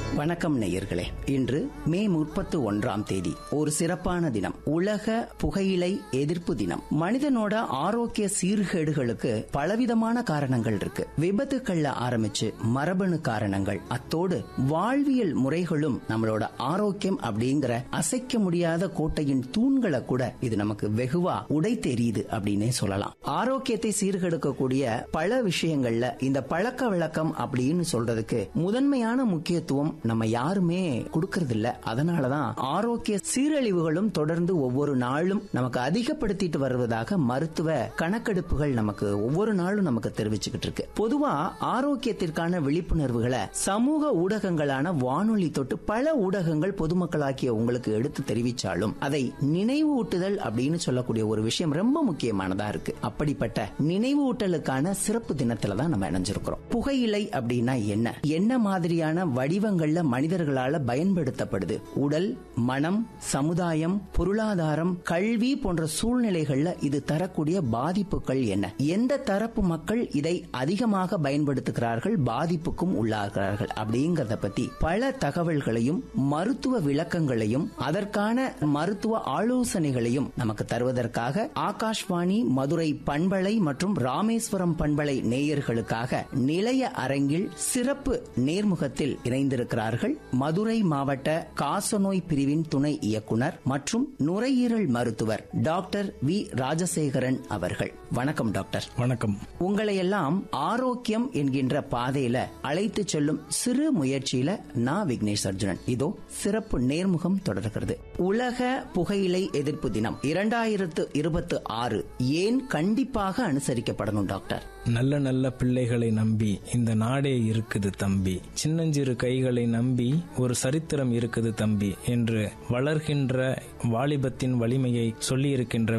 வணக்கம் நேயர்களே இன்று மே முப்பத்து ஒன்றாம் தேதி ஒரு சிறப்பான தினம் உலக புகையிலை எதிர்ப்பு தினம் மனிதனோட ஆரோக்கிய சீர்கேடுகளுக்கு பலவிதமான காரணங்கள் இருக்கு விபத்துக்கள்ல ஆரம்பிச்சு மரபணு காரணங்கள் அத்தோடு வாழ்வியல் முறைகளும் நம்மளோட ஆரோக்கியம் அப்படிங்கிற அசைக்க முடியாத கோட்டையின் தூண்களை கூட இது நமக்கு வெகுவா உடை தெரியுது அப்படின்னே சொல்லலாம் ஆரோக்கியத்தை சீர்கெடுக்கக்கூடிய பல விஷயங்கள்ல இந்த பழக்க வழக்கம் அப்படின்னு சொல்றதுக்கு முதன்மையான முக்கியத்துவம் நம்ம யாருமே கொடுக்கறது இல்ல அதனாலதான் ஆரோக்கிய சீரழிவுகளும் தொடர்ந்து ஒவ்வொரு நாளும் நமக்கு அதிகப்படுத்திட்டு வருவதாக மருத்துவ கணக்கெடுப்புகள் நமக்கு ஒவ்வொரு நாளும் நமக்கு தெரிவிச்சுக்கிட்டு இருக்கு பொதுவா ஆரோக்கியத்திற்கான விழிப்புணர்வுகளை சமூக ஊடகங்களான வானொலி தொட்டு பல ஊடகங்கள் பொதுமக்களாக்கிய உங்களுக்கு எடுத்து தெரிவிச்சாலும் அதை நினைவூட்டுதல் அப்படின்னு சொல்லக்கூடிய ஒரு விஷயம் ரொம்ப முக்கியமானதா இருக்கு அப்படிப்பட்ட நினைவூட்டலுக்கான சிறப்பு தினத்துல தான் நம்ம இணைஞ்சிருக்கிறோம் புகையிலை அப்படின்னா என்ன என்ன மாதிரியான வடிவங்கள்ல மனிதர்களால பயன்படுத்தப்படுது உடல் மனம் சமுதாயம் பொருளாதாரம் கல்வி போன்ற சூழ்நிலைகள்ல இது தரக்கூடிய பாதிப்புகள் என்ன எந்த தரப்பு மக்கள் இதை அதிகமாக பயன்படுத்துகிறார்கள் பாதிப்புக்கும் உள்ளாகிறார்கள் அப்படிங்கறத பத்தி பல தகவல்களையும் மருத்துவ விளக்கங்களையும் அதற்கான மருத்துவ ஆலோசனைகளையும் நமக்கு தருவதற்காக ஆகாஷ்வாணி மதுரை பண்பலை மற்றும் ராமேஸ்வரம் பண்பலை நேயர்களுக்காக நிலைய அரங்கில் சிறப்பு நேர்முகத்தில் இணைந்திருக்கிறார்கள் மதுரை மாவட்ட காசநோய் பிரிவின் துணை இயக்குனர் மற்றும் நுரையீரல் மருத்துவர் டாக்டர் வி ராஜசேகரன் அவர்கள் வணக்கம் டாக்டர் வணக்கம் உங்களை எல்லாம் ஆரோக்கியம் என்கின்ற பாதையில அழைத்து செல்லும் சிறு முயற்சியில நான் விக்னேஷ் அர்ஜுனன் இதோ சிறப்பு நேர்முகம் தொடர்கிறது உலக புகையிலை எதிர்ப்பு தினம் இரண்டாயிரத்து இருபத்தி ஆறு ஏன் கண்டிப்பாக அனுசரிக்கப்படணும் டாக்டர் நல்ல நல்ல பிள்ளைகளை நம்பி இந்த நாடே இருக்குது தம்பி சின்னஞ்சிறு கைகளை நம்பி ஒரு சரித்திரம் இருக்குது தம்பி என்று வளர்கின்ற வாலிபத்தின் வலிமையை சொல்லியிருக்கின்ற